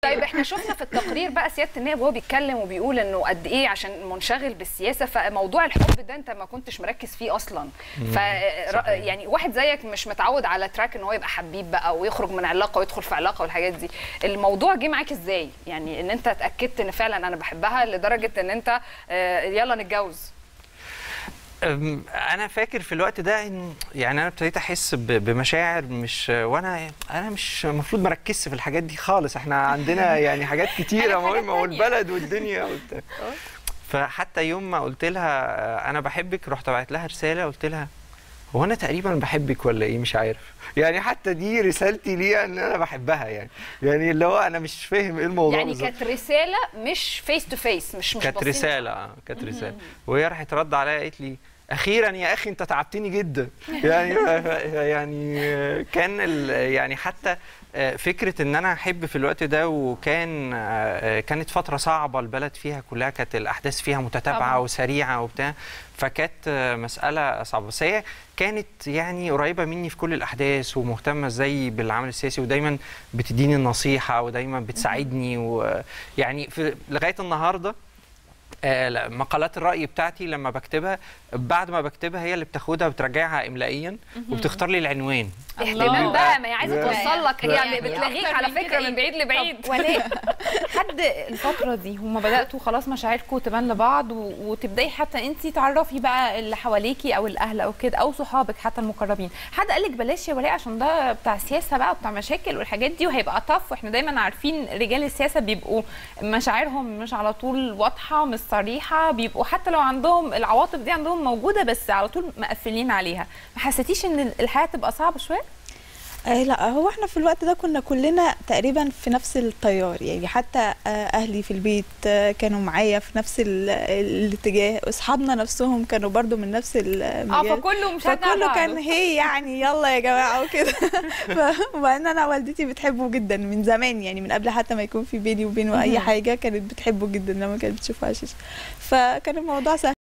طيب احنا شفنا في التقرير بقى سياده النائب وهو بيتكلم وبيقول انه قد ايه عشان منشغل بالسياسه فموضوع الحب ده انت ما كنتش مركز فيه اصلا ف يعني واحد زيك مش متعود على تراك ان هو يبقى حبيب بقى ويخرج من علاقه ويدخل في علاقه والحاجات دي الموضوع جه معاك ازاي يعني ان انت اتاكدت ان فعلا انا بحبها لدرجه ان انت آه، يلا نتجوز أم، انا فاكر في الوقت ده ان يعني انا ابتديت احس ب- بمشاعر مش وانا انا مش المفروض مركزش في الحاجات دي خالص احنا عندنا يعني حاجات كتيره مهمه والبلد والدنيا وبتاع فحتى يوم ما قلت لها آه، انا بحبك رحت بعت لها رساله قلت لها هو انا تقريبا بحبك ولا ايه مش عارف يعني حتى دي رسالتي ليها ان انا بحبها يعني يعني اللي هو انا مش فاهم ايه الموضوع يعني بالظبط. كانت رساله مش فيس تو فيس مش مش كانت باصين رسالة اه كانت رسالة وهي راحت رد عليا قالت لي أخيرا يا أخي أنت تعبتني جدا يعني يعني كان ال- يعني حتى آه، فكرة إن أنا أحب في الوقت ده وكان آه، كانت فترة صعبة البلد فيها كلها كانت الأحداث فيها متتابعة طبعاً. وسريعة وبتاع فكانت آه، مسألة صعبة بس هي كانت يعني قريبة مني في كل الأحداث ومهتمة زي بالعمل السياسي ودايما بتديني النصيحة ودايما بتساعدني ويعني في لغاية النهاردة آه، لا، مقالات الرأي بتاعتي لما بكتبها بعد ما بكتبها هي اللي بتاخدها وبترجعها إملائيا وبتختار لي العنوان اهتمام الله. بقى ما هي عايزه لا. توصل لك هي يعني بتلغيك أكتر على من فكره كده من إيه؟ بعيد لبعيد طب ولاء حد الفترة دي هم بدأتوا خلاص مشاعركم تبان لبعض و- وتبدأي حتى انت تعرفي بقى اللي حواليكي او الاهل او كده او صحابك حتى المقربين حد قال لك بلاش يا ولاء عشان ده بتاع سياسة بقى وبتاع مشاكل والحاجات دي وهيبقى طف واحنا دايما عارفين رجال السياسة بيبقوا مشاعرهم مش على طول واضحة مش صريحة بيبقوا حتى لو عندهم العواطف دي عندهم موجودة بس على طول مقفلين عليها ما حسيتيش ان الحياة تبقى صعبة شوية؟ آه لا هو احنا في الوقت ده كنا كلنا تقريبا في نفس التيار يعني حتى آه اهلي في البيت آه كانوا معايا في نفس ال- الاتجاه اصحابنا نفسهم كانوا برضو من نفس اه المجال فكله مشجع فكله بعضه. كان هي يعني يلا يا جماعه وكده ف- وبعدين انا والدتي بتحبه جدا من زمان يعني من قبل حتى ما يكون في بيني وبينه اي مهم. حاجه كانت بتحبه جدا لما كانت بتشوفه على الشاشه فكان الموضوع سهل